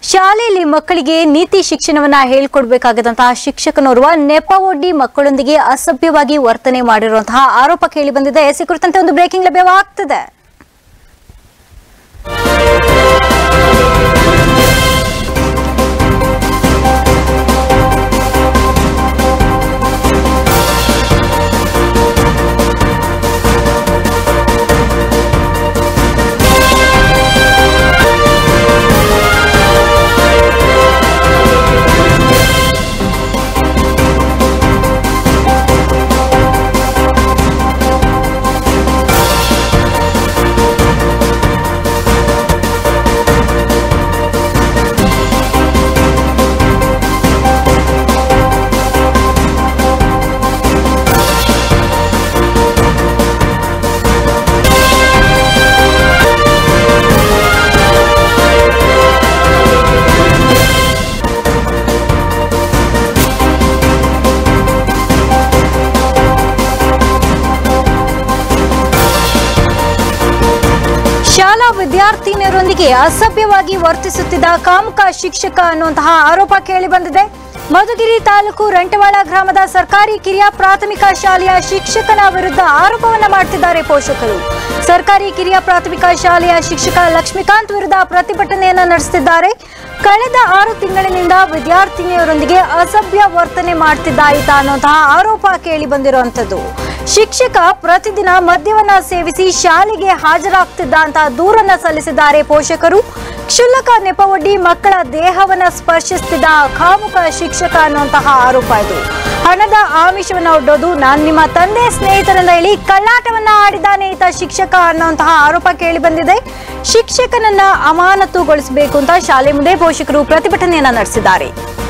ಶಾಲೆಯಲ್ಲಿ ಮಕ್ಕಳಿಗೆ ನೀತಿ ಶಿಕ್ಷಣವನ್ನ ಹೇಳ್ಕೊಡ್ಬೇಕಾಗದಂತಹ ಶಿಕ್ಷಕನೋರ್ವ ನೆಪ ಒಡ್ಡಿ ಮಕ್ಕಳೊಂದಿಗೆ ಅಸಭ್ಯವಾಗಿ ವರ್ತನೆ ಮಾಡಿರುವಂತಹ ಆರೋಪ ಕೇಳಿ ಬಂದಿದೆ ಈ ಕುರಿತಂತೆ ಒಂದು ಬ್ರೇಕಿಂಗ್ ಲಭ್ಯವಾಗ್ತಿದೆ ಶಾಲಾ ವಿದ್ಯಾರ್ಥಿನಿಯರೊಂದಿಗೆ ಅಸಭ್ಯವಾಗಿ ವರ್ತಿಸುತ್ತಿದ್ದ ಕಾಮುಕ ಶಿಕ್ಷಕ ಅನ್ನುವಂತಹ ಆರೋಪ ಕೇಳಿ ಬಂದಿದೆ ಮಧುಗಿರಿ ತಾಲೂಕು ರಂಟವಾಳ ಗ್ರಾಮದ ಸರ್ಕಾರಿ ಕಿರಿಯ ಪ್ರಾಥಮಿಕ ಶಾಲೆಯ ಶಿಕ್ಷಕನ ವಿರುದ್ಧ ಆರೋಪವನ್ನ ಮಾಡ್ತಿದ್ದಾರೆ ಪೋಷಕರು ಸರ್ಕಾರಿ ಕಿರಿಯ ಪ್ರಾಥಮಿಕ ಶಾಲೆಯ ಶಿಕ್ಷಕ ಲಕ್ಷ್ಮೀಕಾಂತ್ ವಿರುದ್ಧ ಪ್ರತಿಭಟನೆಯನ್ನ ನಡೆಸುತ್ತಿದ್ದಾರೆ ಕಳೆದ ಆರು ತಿಂಗಳಿನಿಂದ ವಿದ್ಯಾರ್ಥಿನಿಯರೊಂದಿಗೆ ಅಸಭ್ಯ ವರ್ತನೆ ಮಾಡ್ತಿದ್ದ ಈತ ಅನ್ನುವಂತಹ ಆರೋಪ ಕೇಳಿ ಬಂದಿರುವಂತದ್ದು ಶಿಕ್ಷಕ ಪ್ರತಿದಿನ ಮದ್ಯವನ್ನ ಸೇವಿಸಿ ಶಾಲೆಗೆ ಹಾಜರಾಗ್ತಿದ್ದ ಅಂತ ದೂರನ್ನ ಸಲ್ಲಿಸಿದ್ದಾರೆ ಪೋಷಕರು ಕ್ಷುಲ್ಲಕ ನೆಪವೊಡ್ಡಿ ಮಕ್ಕಳ ದೇಹವನ್ನ ಸ್ಪರ್ಶಿಸ್ತಿದ್ದ ಕಾಮುಕ ಶಿಕ್ಷಕ ಅನ್ನುವಂತಹ ಆರೋಪ ಇದು ಹಣದ ಆಮಿಷವನ್ನ ಒಡ್ಡೋದು ನಾನ್ ನಿಮ್ಮ ತಂದೆ ಸ್ನೇಹಿತರನ್ನ ಹೇಳಿ ಕಳ್ಳಾಟವನ್ನ ಆಡಿದ್ದಾನೆ ಈತ ಶಿಕ್ಷಕ ಅನ್ನುವಂತಹ ಆರೋಪ ಕೇಳಿ ಬಂದಿದೆ ಶಿಕ್ಷಕನನ್ನ ಅಮಾನತುಗೊಳಿಸಬೇಕು ಅಂತ ಶಾಲೆ ಮುಂದೆ ಪೋಷಕರು ಪ್ರತಿಭಟನೆಯನ್ನ ನಡೆಸಿದ್ದಾರೆ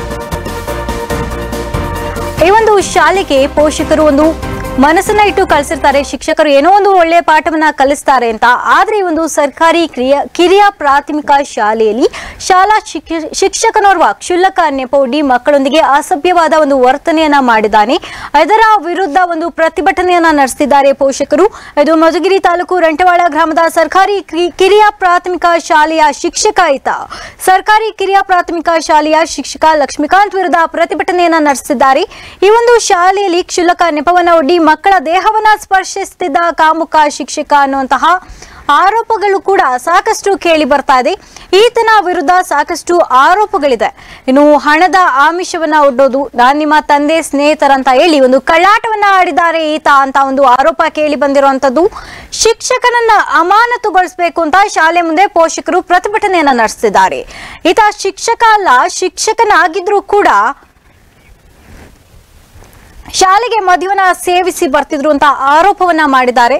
ಈ ಒಂದು ಶಾಲೆಗೆ ಪೋಷಕರು ಒಂದು ಮನಸ್ಸನ್ನ ಇಟ್ಟು ಕಳಿಸಿರ್ತಾರೆ ಶಿಕ್ಷಕರು ಏನೋ ಒಂದು ಒಳ್ಳೆಯ ಪಾಠವನ್ನ ಕಲಿಸ್ತಾರೆ ಅಂತ ಆದ್ರೆ ಈ ಒಂದು ಸರ್ಕಾರಿ ಕ್ರಿಯ ಕಿರಿಯ ಪ್ರಾಥಮಿಕ ಶಾಲೆಯಲ್ಲಿ ಶಾಲಾ ಶಿಕ್ಷ- ಶಿಕ್ಷಕನೋರ್ವ ಕ್ಷುಲ್ಲಕ ನೆಪವೊಡ್ಡಿ ಮಕ್ಕಳೊಂದಿಗೆ ಅಸಭ್ಯವಾದ ಒಂದು ವರ್ತನೆಯನ್ನ ಮಾಡಿದ್ದಾನೆ ಇದರ ವಿರುದ್ಧ ಒಂದು ಪ್ರತಿಭಟನೆಯನ್ನ ನಡೆಸಿದ್ದಾರೆ ಪೋಷಕರು ಇದು ಮಧುಗಿರಿ ತಾಲೂಕು ರಂಟವಾಳ ಗ್ರಾಮದ ಸರ್ಕಾರಿ ಕ್ರಿ- ಕಿರಿಯ ಪ್ರಾಥಮಿಕ ಶಾಲೆಯ ಶಿಕ್ಷಕ ಈತ ಸರ್ಕಾರಿ ಕಿರಿಯ ಪ್ರಾಥಮಿಕ ಶಾಲೆಯ ಶಿಕ್ಷಕ ಲಕ್ಷ್ಮೀಕಾಂತ್ ವಿರುದ್ಧ ಪ್ರತಿಭಟನೆಯನ್ನ ನಡೆಸಿದ್ದಾರೆ ಈ ಒಂದು ಶಾಲೆಯಲ್ಲಿ ಕ್ಷುಲ್ಲಕ ನೆಪವನ್ನ ಒಡ್ಡಿ ಮಕ್ಕಳ ದೇಹವನ್ನ ಸ್ಪರ್ಶಿಸುತ್ತಿದ್ದ ಕಾಮುಕ ಶಿಕ್ಷಕ ಅನ್ನುವಂತಹ ಆರೋಪಗಳು ಕೂಡ ಸಾಕಷ್ಟು ಕೇಳಿ ಬರ್ತಾ ಇದೆ ಈತನ ವಿರುದ್ಧ ಸಾಕಷ್ಟು ಆರೋಪಗಳಿದೆ ಇನ್ನು ಹಣದ ಆಮಿಷವನ್ನ ಒಡ್ಡೋದು ನಾನ್ ನಿಮ್ಮ ತಂದೆ ಸ್ನೇಹಿತರಂತ ಹೇಳಿ ಒಂದು ಕಳ್ಳಾಟವನ್ನ ಆಡಿದ್ದಾರೆ ಈತ ಅಂತ ಒಂದು ಆರೋಪ ಕೇಳಿ ಬಂದಿರುವಂತದ್ದು ಶಿಕ್ಷಕನನ್ನ ಅಮಾನತುಗೊಳಿಸಬೇಕು ಅಂತ ಶಾಲೆ ಮುಂದೆ ಪೋಷಕರು ಪ್ರತಿಭಟನೆಯನ್ನ ನಡೆಸಿದ್ದಾರೆ ಈತ ಶಿಕ್ಷಕ ಅಲ್ಲ ಶಿಕ್ಷಕನಾಗಿದ್ರೂ ಕೂಡ ಶಾಲೆಗೆ ಮದ್ಯವನ್ನ ಸೇವಿಸಿ ಬರ್ತಿದ್ರು ಅಂತ ಆರೋಪವನ್ನ ಮಾಡಿದ್ದಾರೆ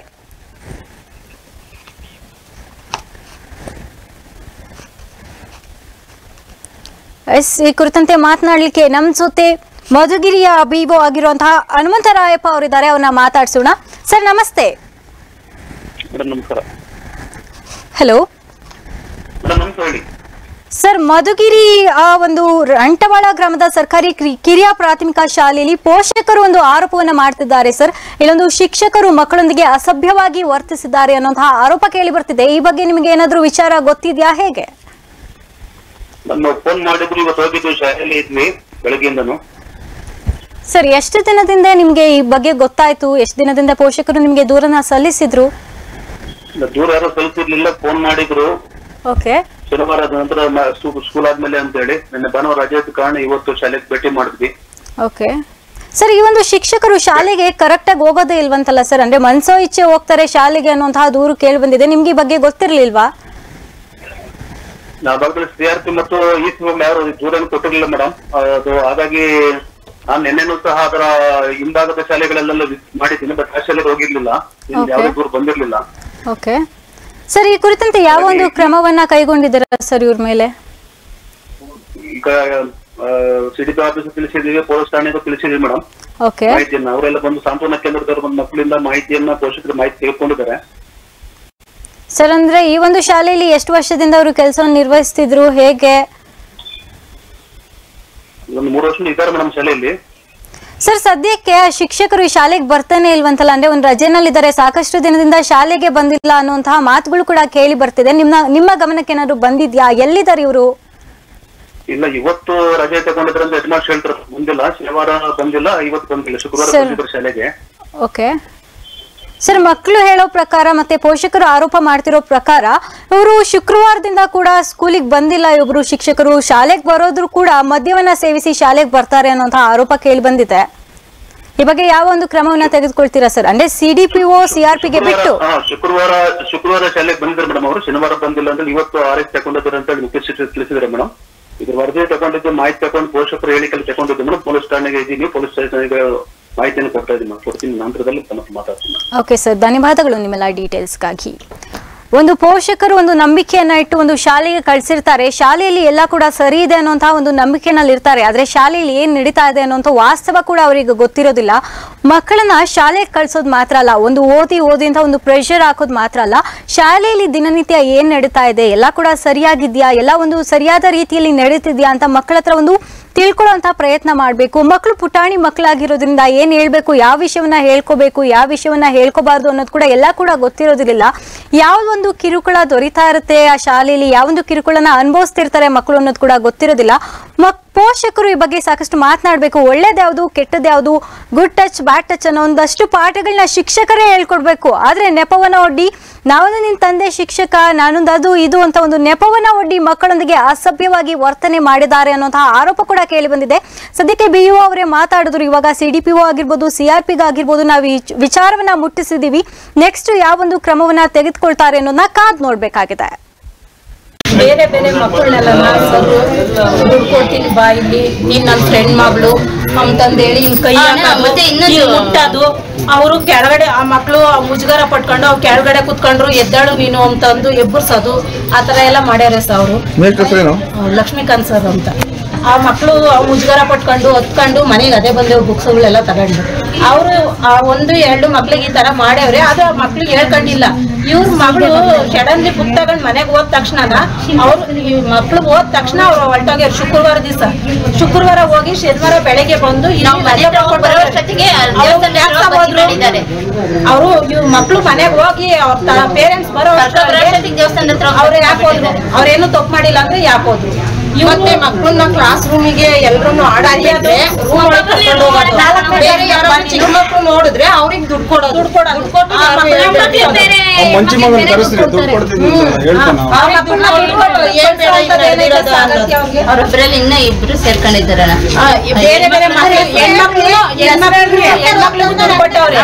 ಎಸ್ ಈ ಕುರಿತಂತೆ ಮಾತನಾಡಲಿಕ್ಕೆ ನಮ್ಮ ಜೊತೆ ಮಧುಗಿರಿಯ ಬಿಒ ಆಗಿರುವಂತಹ ಹನುಮಂತರಾಯಪ್ಪ ಅವರಿದ್ದಾರೆ ಅವ್ರನ್ನ ಮಾತಾಡ್ಸೋಣ ಸರ್ ನಮಸ್ತೆ ಮೇಡಮ್ ನಮಸ್ಕಾರ ಹಲೋ ಮೇಡಮ್ ನಮಸ್ಕಾರ ಹೇಳಿ ಸರ್ ಮಧುಗಿರಿ ಆ ಒಂದು ಅಂಟವಾಳ ಗ್ರಾಮದ ಸರ್ಕಾರಿ ಕ್ರಿ- ಕಿರಿಯ ಪ್ರಾಥಮಿಕ ಶಾಲೆಯಲ್ಲಿ ಪೋಷಕರು ಒಂದು ಆರೋಪವನ್ನ ಮಾಡ್ತಿದ್ದಾರೆ ಸರ್ ಇಲ್ಲೊಂದು ಶಿಕ್ಷಕರು ಮಕ್ಕಳೊಂದಿಗೆ ಅಸಭ್ಯವಾಗಿ ವರ್ತಿಸಿದ್ದಾರೆ ಅನ್ನೋಂತಹ ಆರೋಪ ಕೇಳಿ ಬರ್ತಿದೆ ಈ ಬಗ್ಗೆ ನಿಮಗೆ ಏನಾದ್ರೂ ವಿಚಾರ ಗೊತ್ತಿದ್ಯಾ ಹೇಗೆ ನಮ್ಮ ಫೋನ್ ಮಾಡಿದ್ರು ಇವತ್ತು ಹೋಗಿದ್ದು ಶಾಲೆಯಲ್ಲಿ ಇದ್ವಿ ಬೆಳಗ್ಗೆಯಿಂದನು ಸರ್ ಎಷ್ಟು ದಿನದಿಂದ ನಿಮ್ಗೆ ಈ ಬಗ್ಗೆ ಗೊತ್ತಾಯ್ತು ಎಷ್ಟು ದಿನದಿಂದ ಪೋಷಕರು ನಿಮ್ಗೆ ದೂರನ ಸಲ್ಲಿಸಿದ್ರು ಇಲ್ಲ, ದೂರ ಯಾರೋ ಕಳಿಸಿರ್ಲಿಲ್ಲ ಫೋನ್ ಮಾಡಿದ್ರು ಓಕೆ ಶನಿವಾರದ ನಂತರ ಮ- ಸ್ಕೂ- ಸ್ಕೂಲ್ ಆದ್ಮೇಲೆ ಅಂತ ಹೇಳಿ ನಿನ್ನೆ ಭಾನುವಾರ ರಜೆ ಇದ್ದ ಕಾರಣ ಇವತ್ತು ಶಾಲೆಗೆ ಭೇಟಿ ಮಾಡಿದ್ವಿ ಓಕೆ ಸರ್ ಈ ಒಂದು ಶಿಕ್ಷಕರು ಶಾಲೆಗೆ ಕರೆಕ್ಟ್ ಆಗಿ ಹೋಗೋದೇ ಇಲ್ವಂತಲ್ಲ ಸರ್ ಅಂದ್ರೆ ಮನ್ಸೋ ಇಚ್ಛೆ ಹೋಗ್ತಾರೆ ಶಾಲೆಗೆ ಅನ್ನುವಂತಹ ದೂರು ಕೇಳಿ ಬಂದಿದೆ ನಿಮ್ಗೆ ಈ ಬಗ್ಗೆ ಗೊತ್ತಿರ್ಲಿಲ್ವಾ ನಾ ಭಾಗದಲ್ಲಿ ಸಿ ಆರ್ ಪಿ ಮತ್ತು ಈ ಸಿ ಯಾರು ದೂರನ್ನು ಕೊಟ್ಟಿರ್ಲಿಲ್ಲ ಮೇಡಮ್ ಅದು ಹಾಗಾಗಿ ನಾನು ನಿನ್ನೆನೂ ಸಹ ಅದರ ಹಿಂಭಾಗದ ಶಾಲೆಗಳಲ್ಲೆಲ್ಲ ವಿಸಿಟ್ ಮಾಡಿದ್ದೀನಿ ಬಟ್ ಆ ಶಾಲೆಗೆ ಹೋಗಿರ್ಲಿಲ್ಲ ಇಲ್ಲಿ Okay. ಯಾವುದೇ ದೂರ ಬಂದಿರ್ಲಿಲ್ಲ ಓಕೆ ಸರ್ ಈ ಕುರಿತಂತೆ ಯಾವ ಒಂದು ಕ್ರಮವನ್ನ ಕೈಗೊಂಡಿದ್ದೀರಾ ಸರ್ ಇವ್ರ ಮೇಲೆ ಈಗ ಸಿಡಿ ಆಫೀಸ್ ತಿಳಿಸಿದೀವಿ ಪೊಲೀಸ್ ಠಾಣೆಗೂ ತಿಳಿಸಿದೀವಿ ಮೇಡಮ್ ಓಕೆ ಮಾಹಿತಿಯನ್ನ ಅವರೆಲ್ಲ ಬಂದು ಸಾಂತ್ವನ ಕೇಂದ್ರದವರು ಬಂದು ಮಕ್ಕಳಿಂದ ಮಾಹಿತಿಯನ್ನ ಪೋಷಕರ ಮಾಹಿತಿ ತಿಳ್ಕೊಂಡಿದ್ದಾರೆ ಸರ್ ಅಂದ್ರೆ ಈ ಒಂದು ಶಾಲೆಯಲ್ಲಿ ಎಷ್ಟು ವರ್ಷದಿಂದ ಅವರು ಕೆಲಸವನ್ನು ನಿರ್ವಹಿಸ್ತಿದ್ರು ಹೇಗೆ ಒಂದು ಮೂರು ವರ್ಷ ಇದ್ದಾರೆ ಮೇಡಮ್ ಶಾಲೆಯಲ್ಲಿ ಸರ್ ಸದ್ಯಕ್ಕೆ ಆ ಶಿಕ್ಷಕರು ಈ ಶಾಲೆಗೆ ಬರ್ತಾನೆ ಇಲ್ವಂತಲ್ಲ ಅಂದ್ರೆ ಒಂದು ರಜೆನಲ್ಲಿದ್ದಾರೆ ಸಾಕಷ್ಟು ದಿನದಿಂದ ಶಾಲೆಗೆ ಬಂದಿಲ್ಲ ಅನ್ನುವಂತಹ ಮಾತುಗಳು ಕೂಡ ಕೇಳಿ ಬರ್ತಿದೆ ನಿಮ್ಮ ನಿಮ್ಮ ಗಮನಕ್ಕೆ ಏನಾದ್ರು ಬಂದಿದ್ಯಾ ಎಲ್ಲಿದ್ದಾರೆ ಇವರು ಇಲ್ಲ ಇವತ್ತು ರಜೆ ತಗೊಂಡಿದ್ರಂತ ಹೆಡ್ ಮಾಸ್ಟರ್ ಹೇಳ್ತಾರೆ ಬಂದಿಲ್ಲ ಶನಿವಾರ ಬಂದಿಲ್ಲ ಇವತ್ತು ಬಂದಿಲ್ಲ ಶುಕ್ರವಾರ Sir. ಬಂದಿದ್ರು ಶಾಲೆಗೆ ಓಕೆ ಸರ್ ಮಕ್ಕಳು ಹೇಳೋ ಪ್ರಕಾರ ಮತ್ತೆ ಪೋಷಕರು ಆರೋಪ ಮಾಡ್ತಿರೋ ಪ್ರಕಾರ ಇವರು ಶುಕ್ರವಾರದಿಂದ ಕೂಡ ಸ್ಕೂಲಿಗೆ ಬಂದಿಲ್ಲ ಇವರು ಶಿಕ್ಷಕರು ಶಾಲೆಗೆ ಬರೋದ್ರು ಕೂಡ ಮದ್ಯವನ್ನ ಸೇವಿಸಿ ಶಾಲೆಗೆ ಬರ್ತಾರೆ ಅನ್ನೋಂತಹ ಆರೋಪ ಕೇಳಿ ಬಂದಿದೆ ಈ ಬಗ್ಗೆ ಯಾವ ಒಂದು ಕ್ರಮವನ್ನ ತೆಗೆದುಕೊಳ್ತೀರಾ ಸರ್ ಅಂದ್ರೆ C D P O C R ಪಿಗೆ ಬಿಟ್ಟು ಹಾ, ಶುಕ್ರವಾರ ಶುಕ್ರವಾರ ಶಾಲೆಗೆ ಬಂದಿದ್ರು ಮೇಡಮ್ ಅವರು ಶನಿವಾರ ಬಂದಿಲ್ಲ ಅಂದ್ರೆ ಇವತ್ತು ಆರ್ ಎಸ್ ತಗೊಂಡಿದ್ದಾರೆ ಅಂತ ಹೇಳಿ ಮುಖ್ಯ ಶಿಕ್ಷಕರು ತಿಳಿಸಿದ್ದಾರೆ ಮೇಡಮ್ ಇದ್ರ ವರದಿ ತಗೊಂಡಿದ್ದು ಮಾಹಿತಿ ತಗೊಂಡು ಪೋಷಕರು ಹೇಳಿಕೆಲ್ಲ ತಗೊಂಡಿದ್ದು ಮೇಡಮ್ ಪೊಲೀಸ್ ಠಾಣೆಗೆ ಇದ್ದೀನಿ ಪೊಲೀಸ್ ಸ್ಟೇಷನ್ಗೆ ಮಾಹಿತಿಯನ್ನು ಕೊಡ್ತಾ ಇದ್ದೀನಿ ಮೇಡಮ್ ಕೊಡ್ತೀನಿ ನಂತರದಲ್ಲಿ ತಮ್ಮ ಹತ್ರ ಮಾತಾಡ್ತೀನಿ ಮೇಡಮ್. ಓಕೆ ಸರ್ ಧನ್ಯವಾದಗಳು ನಿಮ್ಮೆಲ್ಲ ಡೀಟೇಲ್ಸ್ಗಾಗಿ ಒಂದು ಪೋಷಕರು ಒಂದು ನಂಬಿಕೆಯನ್ನ ಇಟ್ಟು ಒಂದು ಶಾಲೆಗೆ ಕಳಿಸಿರ್ತಾರೆ ಶಾಲೆಯಲ್ಲಿ ಎಲ್ಲ ಕೂಡ ಸರಿ ಇದೆ ಅನ್ನೋಂತಹ ಒಂದು ನಂಬಿಕೆನಲ್ಲಿ ಇರ್ತಾರೆ ಆದ್ರೆ ಶಾಲೆಯಲ್ಲಿ ಏನ್ ನಡೀತಾ ಇದೆ ಅನ್ನೋಂಥ ವಾಸ್ತವ ಕೂಡ ಅವರಿಗೆ ಗೊತ್ತಿರೋದಿಲ್ಲ ಮಕ್ಕಳನ್ನ ಶಾಲೆಗೆ ಕಳ್ಸೋದು ಮಾತ್ರ ಅಲ್ಲ ಒಂದು ಓದಿ ಓದಿ ಅಂತ ಒಂದು ಪ್ರೆಷರ್ ಹಾಕೋದು ಮಾತ್ರ ಅಲ್ಲ ಶಾಲೆಯಲ್ಲಿ ದಿನನಿತ್ಯ ಏನ್ ನಡೀತಾ ಇದೆ ಎಲ್ಲ ಕೂಡ ಸರಿಯಾಗಿದ್ಯಾ ಎಲ್ಲ ಒಂದು ಸರಿಯಾದ ರೀತಿಯಲ್ಲಿ ನಡೀತಿದ್ಯಾ ಅಂತ ಮಕ್ಕಳ ಹತ್ರ ಒಂದು ತಿಳ್ಕೊಳ್ಳೋಂಥ ಪ್ರಯತ್ನ ಮಾಡಬೇಕು ಮಕ್ಕಳು ಪುಟಾಣಿ ಮಕ್ಕಳಾಗಿರೋದ್ರಿಂದ ಏನ್ ಹೇಳ್ಬೇಕು ಯಾವ ವಿಷಯವನ್ನ ಹೇಳ್ಕೋಬೇಕು ಯಾವ ವಿಷಯವನ್ನ ಹೇಳ್ಕೋಬಾರ್ದು ಅನ್ನೋದು ಕೂಡ ಎಲ್ಲ ಕೂಡ ಗೊತ್ತಿರೋದಿಲ್ಲ ಯಾವ್ದೊಂದು ಕಿರುಕುಳ ದೊರೀತಾ ಇರುತ್ತೆ ಆ ಶಾಲೆಯಲ್ಲಿ ಯಾವೊಂದು ಕಿರುಕುಳನ ಅನುಭವಿಸ್ತಿರ್ತಾರೆ ಮಕ್ಕಳು ಅನ್ನೋದು ಕೂಡ ಗೊತ್ತಿರೋದಿಲ್ಲ ಮಕ್ ಪೋಷಕರು ಈ ಬಗ್ಗೆ ಸಾಕಷ್ಟು ಮಾತನಾಡಬೇಕು ಒಳ್ಳೇದ್ಯಾವುದು ಕೆಟ್ಟದ್ಯಾವುದು ಗುಡ್ ಟಚ್ ಬ್ಯಾಡ್ ಟಚ್ ಅನ್ನೋ ಒಂದಷ್ಟು ಪಾಠಗಳನ್ನ ಶಿಕ್ಷಕರೇ ಹೇಳ್ಕೊಡ್ಬೇಕು ಆದ್ರೆ ನೆಪವನ್ನ ಒಡ್ಡಿ ನಾವೊಂದು ನಿನ್ ತಂದೆ ಶಿಕ್ಷಕ ನಾನೊಂದು ಅದು ಇದು ಅಂತ ಒಂದು ನೆಪವನ್ನ ಒಡ್ಡಿ ಮಕ್ಕಳೊಂದಿಗೆ ಅಸಭ್ಯವಾಗಿ ವರ್ತನೆ ಮಾಡಿದ್ದಾರೆ ಅನ್ನೋಂತಹ ಆರೋಪ ಕೂಡ ಕೇಳಿ ಬಂದಿದೆ ಸದ್ಯಕ್ಕೆ ಬಿ ಯು ಅವರೇ ಮಾತಾಡಿದ್ರು ಇವಾಗ ಸಿ ಡಿ ಪಿ ಒ ಆಗಿರ್ಬೋದು ಸಿ ಆರ್ ಪಿಗೆ ಆಗಿರ್ಬೋದು ನಾವು ಈ ವಿಚಾರವನ್ನ ಮುಟ್ಟಿಸಿದೀವಿ ನೆಕ್ಸ್ಟ್ ಯಾವೊಂದು ಕ್ರಮವನ್ನ ತೆಗೆದುಕೊಳ್ತಾರೆ ಅನ್ನೋದನ್ನ ಕಾದ್ ನೋಡ್ಬೇಕಾಗಿದೆ ಬೇರೆ ಬೇರೆ ಮಕ್ಕಳನ್ನೆಲ್ಲ ಸರ್ ದುಡ್ಡು ಕೊಡ್ತೀನಿ ಬಾ ಇಲ್ಲಿ ನೀನ್ ನನ್ನ ಫ್ರೆಂಡ್ ಮಗಳು ಅಂತಂದೇಳಿ ಹಿಂಗ್ ಕೈ ಹಾ, ಹಾಕೋದು, ಮತ್ತೆ ಇನ್ನೊಂದು- ಹಿಂಗ್ ಮುಟ್ಟೋದು ಅವರು ಕೆಳಗಡೆ ಆ ಮಕ್ಕಳು ಮುಜುಗರ ಪಟ್ಕೊಂಡು ಅವ್ರು ಕೆಳಗಡೆ ಕುತ್ಕೊಂಡ್ರು ಎದ್ದಾಳು ನೀನು ಅಂತಂದು ಎಬ್ಬರ್ಸೋದು ಆ ತರ ಎಲ್ಲ ಮಾಡ್ಯಾರ ಸರ್ ಅವರು ಮೇಷ್ಟ್ರ ಹೆಸರೇನು ಲಕ್ಷ್ಮೀಕಾಂತ್ ಸರ್ ಅಂತ ಆ ಮಕ್ಕಳು ಮುಜುಗರ ಪಟ್ಕೊಂಡು ಹೊತ್ಕೊಂಡು ಮನೆಗೆ ಅದೇ ಬಂದೇವು ಬುಕ್ಸ್ಗಳೆಲ್ಲ ತಗೊಂಡು ಅವರು ಆ ಒಂದು ಎರಡು ಮಕ್ಳಿಗೆ ಈ ತರ ಮಾಡ್ಯವ್ರೆ ಅದು ಆ ಮಕ್ಳಿಗೆ ಹೇಳ್ಕೊಂಡಿಲ್ಲ ಇವ್ರ ಮಗಳು ಸಡನ್ಲಿ ಬುಕ್ ತಗೊಂಡ್ ಮನೆಗೆ ಹೋದ ತಕ್ಷಣ ಅವ್ರು ಈ ಮಕ್ಳು ಹೋದ ತಕ್ಷಣ ಅವ್ರು ಹೊರಟೋಗ್ಯಾರ ಶುಕ್ರವಾರ ದಿವಸ ಶುಕ್ರವಾರ ಹೋಗಿ ಶನಿವಾರ ಬೆಳಗ್ಗೆ ಬಂದು ಇಲ್ಲಿ ನಾವು ಮನೆ ರಜೆ ತಗೊಂಡ್ ಮಾಡ್ಕೊಂಡು ಬರೋಷ್ಟೊತ್ತಿಗೆ ಅವ್ರು ದೇವಸ್ಥಾನದ ಯಾಕ್ ಹತ್ರ ಹೋದ್ರು? ಬಂದಿದ್ದಾರೆ. ಅವರು ಇವ್ ಮಕ್ಳು ಮನೆಗೆ ಹೋಗಿ ಅವ್ರ ಪೇರೆಂಟ್ಸ್ ಬರೋ ಕರ್ಕೊಂಡ್ ಬರೋಷ್ಟೊತ್ತಿಗೆ ದೇವಸ್ಥಾನದ ಹತ್ರ ಅವ್ರು ಯಾಕೆ ಹೋದ್ರು ಅವ್ರೇನು ತಪ್ಪು ಮಾಡಿಲ್ಲ ಅಂದ್ರೆ ಯಾಕೆ ಹೋದ್ರು ಮತ್ತೆ ಮಕ್ಕಳನ್ನ ಕ್ಲಾಸ್ ರೂಮಿಗೆ ಎಲ್ರು ಆಡಾಡಿದ್ರೆ ರೂಮ್ ಒಳಗೆ ಕರ್ಕೊಂಡು ಹೋಗೋದು ಬೇರೆ ಯಾರಾದ್ರೂ ಚಿಕ್ಕ ಮಕ್ಕಳು ನೋಡಿದ್ರೆ ಅವ್ರಿಗೆ ದುಡ್ಡು ಕೊಡೋದು ದುಡ್ಡು ಕೊಡೋದು ದುಡ್ಡು ಕೊಟ್ಟು ಆ ಮಕ್ಳನ್ನ ಬೇರೆ ಆ ಮಂಚಿ ಮಗನ ಕರೆಸ್ರಿ ದುಡ್ಡು ಕೊಡ್ತೀನಿ ಅಂತ ಹೇಳ್ತಾನ ಆ ಮಕ್ಕಳನ್ನ ದುಡ್ಡು ಕೊಟ್ಟು ಏನ್ ಬೇಡ ಇರೋದು ಅನ್ನೋದು. ಅವ್ರೊಬ್ಬರಲ್ಲಿ ಇನ್ನ ಇಬ್ರು ಸೇರ್ಕೊಂಡಿದ್ದಾರಣ ಆ, ಬೇರೆ ಬೇರೆ ಮಕ್ಕಳು ಹೆಣ್ಮಕ್ಳು ಹೆಣ್ಮಕ್ಳು ಹೆಣ್ಮಕ್ಳು ದುಡ್ಡು ಕೊಟ್ಟವ್ರೆ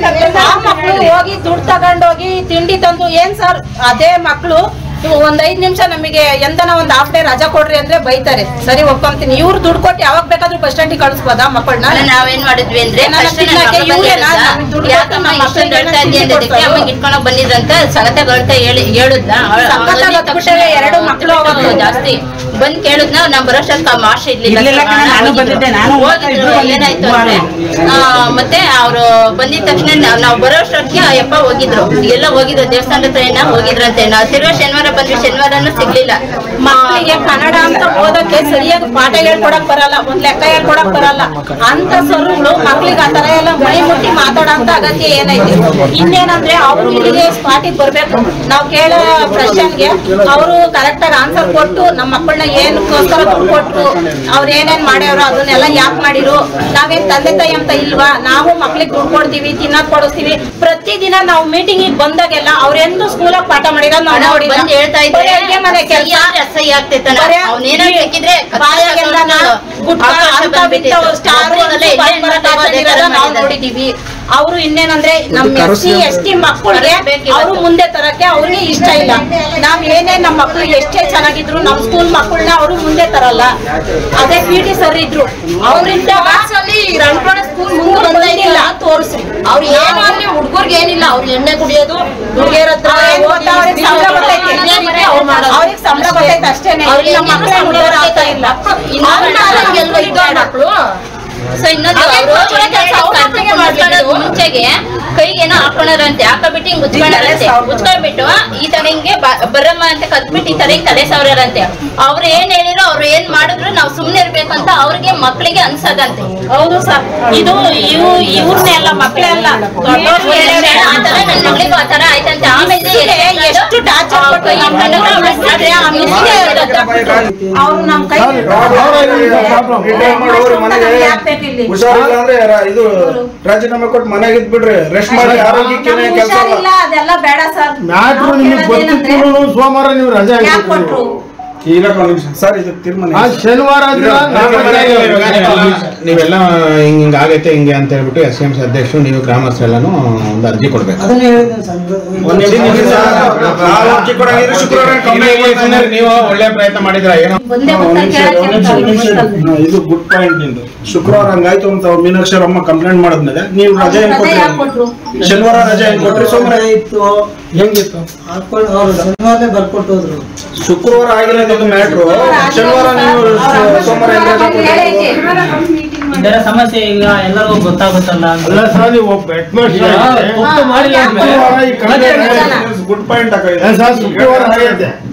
ಆ ಮಕ್ಳು ಹೋಗಿ ದುಡ್ಡು ತಗೊಂಡೋಗಿ ತಿಂಡಿ ತಂದು ಏನ್ ಸರ್ ಅದೇ ಮಕ್ಳು ಇವು ಒಂದ್ ಐದ್ ನಿಮಿಷ ನಮಗೆ ಎಂತನ ಒಂದ್ ಹಾಫ್ ಡೇ ರಜಾ ಕೊಡ್ರಿ ಅಂದ್ರೆ ಬೈತಾರೆ ಸರಿ ಒಪ್ಕೊಂತೀನಿ ಇವ್ರು ದುಡ್ಡು ಕೊಟ್ಟು ಯಾವಾಗ ಬೇಕಾದ್ರೂ ಬಸ್ ಸ್ಟ್ಯಾಂಡಿಗೆ ಕಳಿಸ್ಬೋದಾ ಮಕ್ಕಳನ್ನ ನಾವೇನ್ ಮಾಡಿದ್ವಿ ಅಂದ್ರೆ ಏನಾರ first ತಿನ್ನಕ್ಕೆ ನಮ್ಮ ಇವ್ರೇ ಮಗ ನಾ- ಬಂದಿದ್ದ, ದುಡ್ಡು ಯಾಕಮ್ಮ ಕೊಟ್ಟು ನಮ್ಮ ಇಷ್ಟೊಂದು ಮಕ್ಕಳಿಗೆ ಅಳ್ತಾ ಇದೆಯಾ ಅಂತ ತಿಂಡಿ ಅದಕ್ಕೆ ಅಮ್ಮಂಗೆ ಇಟ್ಕೊಂಡೋಗ್ ಬಂದಿದ್ರಂತ ಸಗತ ಗಳ್ತಾ ಹೇಳಿ ಹೇಳುದ್ನ ಅವ್ಳ್- ಅವ್ಳ್ ಸಖತ್ತಾಗಿ ಬಂದಿದ್ ತಕ್ಷಣ ಹತ್ಬಿಟ್ಟವೆ ಎರಡು ಮಕ್ಳು ಹತ್ಬಿಟ್ಟು ಅವತ್ತು. ಜಾಸ್ತಿ ಬಂದ್ ಕೇಳುದ್ನ ನಾವ್ ಬರೋಷ್ಟಕ್ಕ ಮಾಷ ಇರ್ಲಿಲ್ಲ ಇರ್ಲಿಲ್ಲ ಕಣೆ, ನಾನು ಹೋಗಿದ್ರು. ಬಂದಿದ್ದೆ, ನಾನು ಹೋಗಿದ್ರು, ಇಬ್ರು ಬಂದಿದ್ವಿ, ಏನಾಯ್ತು ಅಂದ್ರೆ ಆ, ಮತ್ತೆ ಅವ್ರು ಬಂದಿದ ತಕ್ಷಣ ನಾವ್- ನಾವ್ ಬರೋಷ್ಟೊತ್ತಿಗೆ ಅಯ್ಯಪ್ಪ ಹೋಗಿದ್ರು ಎಲ್ಲ ಹೋಗಿದ್ರು ದೇವಸ್ಥಾನದ ಹತ್ರ ಏನ ಹೋಗಿದ್ರಂತೆ ನಾವ್ ತಿರ್ಗಾ ಶನಿವಾರ ಬಂದ್ವಿ ಶನಿವಾರನೂ ಸಿಗ್ಲಿಲ್ಲ ಮಕ್ಕಳಿಗೆ ಕನ್ನಡ ಅಂತ ಓದಕ್ಕೆ ಸರಿಯಾಗಿ ಪಾಠ ಹೇಳ್ಕೊಡಕ್ ಬರಲ್ಲ ಒಂದ್ ಲೆಕ್ಕ ಹೇಳ್ಕೊಡಕ್ ಬರಲ್ಲ ಅಂತ ಸರ್ಗಳು ಮಕ್ಳಿಗೆ ಆ ತರ ಎಲ್ಲ ಮೈ ಮುಟ್ಟಿ ಮಾತಾಡೋಂತ ಅಗತ್ಯ ಏನೈತಿ ಇನ್ನೇನಂದ್ರೆ ಅವರು ಇಲ್ಲಿಗೆ ಸ್ಪಾಟಿಗೆ ಬರ್ಬೇಕು ನಾವ್ ಕೇಳೋ ಪ್ರಶ್ನೆಗೆ ಅವರು ಕರೆಕ್ಟ್ ಆಗಿ ಆನ್ಸರ್ ಕೊಟ್ಟು ನಮ್ಮ ಮಕ್ಕಳನ್ನ ಏನಕ್ಕೋಸ್ಕರ ದುಡ್ಡು ಕೊಟ್ಟು ಅವ್ರ ಏನೇನ್ ಮಾಡ್ಯಾರೋ ಅದನ್ನೆಲ್ಲ ಯಾಕೆ ಮಾಡಿರು ನಾವೇನ್ ತಂದೆ ತಾಯಿ ಅಂತ ಇಲ್ವಾ ನಾವು ಮಕ್ಳಿಗೆ ದುಡ್ಡು ಕೊಡ್ತೀವಿ ತಿನ್ನಕ್ ಕೊಡಿಸ್ತೀವಿ ಪ್ರತಿದಿನ ನಾವು ಮೀಟಿಂಗ್ ಬಂದಾಗೆಲ್ಲ ಅವ್ರೆಂದು ಸ್ಕೂಲಾಗ ಪಾಠ ಮಾಡಿರೋದು ನಾವು ನೋಡಿಲ್ಲ ಬಂದ್ ಹೇಳ್ತಾ ಇದ್ರೆ ಬರೀ ಅಡ್ಗೆ ಮನೆ ಕೆಲ್ಸ ಸರಿಯಾಗಿ ಅಸಹ್ಯ ಆಗ್ತೈತಲ್ಲ ಬರೀ ಅವ್ನೇನೋ ಸಿಕ್ಕಿದ್ರೆ ಬಾಯಾಗೆಲ್ಲ ಗುಟ್ಕಾ ಅಂತ ಬಿಟ್ಟು ಸ್ಟಾರ್ ನಾವು ನೋಡಿದೀವಿ ಅವರು ಇನ್ನೇನಂದ್ರೆ ನಮ್ಮ ಎಸ್ ಸಿ ಎಸ್ ಟಿ ಮಕ್ಕಳಿಗೆ ಅವರು ಮುಂದೆ ತರಕ್ಕೆ ಅವ್ರಿಗೆ ಇಷ್ಟ ಇಲ್ಲ ನಾವ್ ಏನೇ ನಮ್ಮ ಮಕ್ಕಳು ಎಷ್ಟೇ ಚೆನ್ನಾಗಿದ್ರು ನಮ್ಮ ಸ್ಕೂಲ್ ಮಕ್ಕಳನ್ನ ಅವರು ಮುಂದೆ ತರಲ್ಲ ಅದೇ ಪಿ ಟಿ ಸರ್ ಇದ್ರು ಅವರಿಂದ ಸ್ಕೂಲ್ ಮುಂದೆ ಬಂದಿಲ್ಲ ತೋರಿಸ್ರಿ ಅವ್ರು ಏನೋ ಅಲ್ಲಿ ಹುಡುಗರ್ಗೆ ಏನಿಲ್ಲ ಅವ್ರು ಎಣ್ಣೆ ಕುಡಿಯೋದು ಹುಡುಗಿಯರ ಹತ್ರ ಅವ್ರಿಗೆ ಸಂಬಳ ಬರ್ತೈತೆ ಅವ್ರಿಗೆ ಸಂಬಳ ಬರ್ತೈತೆ ಅಷ್ಟೇನೆ ಇಲ್ಲಿ ನಮ್ಮ ಮಕ್ಕಳೇ ಹುಡುಗರು ಆಗ್ತಾ ಇಲ್ಲ ಮಕ್ಕಳು ಸೊ ಇನ್ನೊಂದು ಅದೇ ಅವ್ರು ಕೊಚ್ಚಳ ಕೆಲ್ಸ ಅವ್ರ ಮಕ್ಳಿಗೆ ಮಾಡ್ಬಿಟ್ಟು ಮುಂಚೆಗೆ ಕೈಗೆ ಏನೋ ಹಾಕೊಂಡಾರಂತೆ ಹಾಕಬಿಟ್ಟು ಹಿಂಗ್ ಉಚ್ಕೊಂಡಾರಂತೆ ಉಚ್ಕೊಂಡ್ಬಿಟ್ಟು ಈ ತರ ಹಿಂಗೆ ಬ- ಬರಮ್ಮ ಅಂತ ಕತ್ಬಿಟ್ಟು ಈ ತರ ಹಿಂಗ್ ತಲೆ ಸಾವಿರಂತೆ ಅವ್ರು ಏನ್ ಹೇಳಿರೋ ಅವ್ರು ಏನ್ ಮಾಡಿದ್ರು ನಾವ್ ಸುಮ್ನೆ ಇರ್ಬೇಕು ಅಂತ ಅವ್ರಿಗೆ ಮಕ್ಕಳಿಗೆ ಅನ್ಸದಂತೆ ಹೌದು ಸರ್ ಇದು ಇವು ಇವ್ರನ್ನೆಲ್ಲ ಮಕ್ಕಳೇ ಅಲ್ಲ ದೊಡ್ಡವ್ರು ಹೇಳ್ಯಾರೆ. ಆ ತರ ನನ್ ಮಗಳಿಗೂ ಆ ತರ ಆಯ್ತಂತೆ ಆಮೇಲೆ ಮಿಸ್ಸಿಗೆ ಎಷ್ಟು ಟಾರ್ಚರ್ ಕೊಟ್ಟು ಈ ಮನೆಗೆ ಕಳಿಸಿದ್ರೆ ಆ ಮಿಸ್ಸಿಗೆ ಹೇಳೋದು. ಅವ್ರು ನಮ್ ಕೈ ರಿಟೈರ್ ಮಾಡೋರು ಮನೆಗೆ ಹಾಕ್ಬೇಕು ಇಲ್ಲಿ. ಹುಷಾರಿಲ್ಲ ಅಂದ್ರೆ ರ- ಇದು ರಾಜೀನಾಮೆ ಕೊಟ್ಟು ಮನೆಗೆ ಇದ್ಬಿಡ್ರಿ ರೆಸ್ಟ್ ಮಾಡಿ ಆರೋಗ್ಯಕ್ಕೆ ನಮ್ಗೆ ಕೆಲಸ ಹುಷಾರಿಲ್ಲ ಅದೆಲ್ಲ ಬೇಡ ಸರ್ ಮ್ಯಾಟ್ರು ನಿಮಗೆ ಗೊತ್ತಿದ್ರು ಸೋಮವಾರ ನೀವು ರಜೆ ಯಾಕೆ ಹಾಕಿಬಿಟ್ರಿ. ಕೊಟ್ರು ಈಗ ಒಂದು ನಿಮಿಷ ಸರ್ ಇದು ತೀರ್ಮಾನ ಆ ಶನಿವಾರ ದಿನ ನಮ್ಮ ಮನೆಗೆ ನೀವೆಲ್ಲ ಹಿಂಗ್ ಹಿಂಗ್ ಆಗೈತೆ ಹಿಂಗೆ ಅಂತ ಹೇಳ್ಬಿಟ್ಟು ಎಸ್ ಎಂ ಅಧ್ಯಕ್ಷರು ನೀವು ಗ್ರಾಮಸ್ಥರೆಲ್ಲಾನು ಒಂದು ಅರ್ಜಿ ಕೊಡ್ಬೇಕು ಒಂದ್ ನಿಮಿಷ ನಿಮಿಷ ನಾವು ಅರ್ಜಿ ಕೊಡಂಗಿದ್ರೆ ಶುಕ್ರವಾರ ಕಂಪ್ಲೇಂಟ್ ಸುಮ್ನೆ ನೀವು ಒಳ್ಳೆ ಪ್ರಯತ್ನ ಮಾಡಿದ್ರ ಏನೋ ಒಂದೇ ಒಂದ್ ಒಂದ್ ನಿಮಿಷ, ಕೇಳಕ್ಕೆ ಒಂದ್ ನಿಮಿಷ, ಒಂದ್ ನಿಮಿಷ. ಗೊತ್ತಲ್ಲ. ಹಾ, ಇದು ಗುಡ್ ಪಾಯಿಂಟ್ ನಿಂದು ಶುಕ್ರವಾರ ಹಂಗಾಯ್ತು ಅಂತ ಅವ್ರು ಮೀನಾಕ್ಷಿ ಅಮ್ಮ ಕಂಪ್ಲೇಂಟ್ ಮಾಡಿದ್ಮೇಲೆ ನೀವು ರಜೆ ಹೆಂಗ್ ರಜೆ ಯಾಕ್ ಕೊಟ್ರಿ ಕೊಟ್ರು? ಶನಿವಾರ ರಜೆ ಹೆಂಗ್ ಕೊಟ್ರಿ ಸೋಮವಾರ ಇತ್ತು ಹೆಂಗಿತ್ತು ಹಾಕೊಂಡು ಅವ್ರು ಶನಿವಾರನೇ ಬರ್ಕೊಟ್ಟು ಹೋದ್ರು ಶುಕ್ರವಾರ ಆಗಿಲ್ಲ ಅನ್ನೋದು ಮ್ಯಾಟ್ರು ಶನಿವಾರ ನೀವು ಸೋಮವಾರ ಹೆಂಗ್ ರಜೆ ಕೊಟ್ಟಿರೋದು? ಇದರ ಸಮಸ್ಯೆ ಈಗ ಎಲ್ಲರಿಗೂ ಗೊತ್ತಾಗುತ್ತಲ್ಲ ಅಂತ. ಅಲ್ಲ ಸರ್ ನೀವು ಒಬ್ಬ ಹೆಡ್ ಮಾಸ್ಟರ್ ಈಗ ತಪ್ಪು ಮಾಡಿಲ್ಲ ಅಂದ್ಮೇಲೆ ಶುಕ್ರವಾರ ಈ ರಜೆ ಕಂಪ್ಲೇಂಟ್ ಗುಡ್ ಪಾಯಿಂಟ್ ಸರ್ ಶುಕ್ರವಾರ ಆಗೈತೆ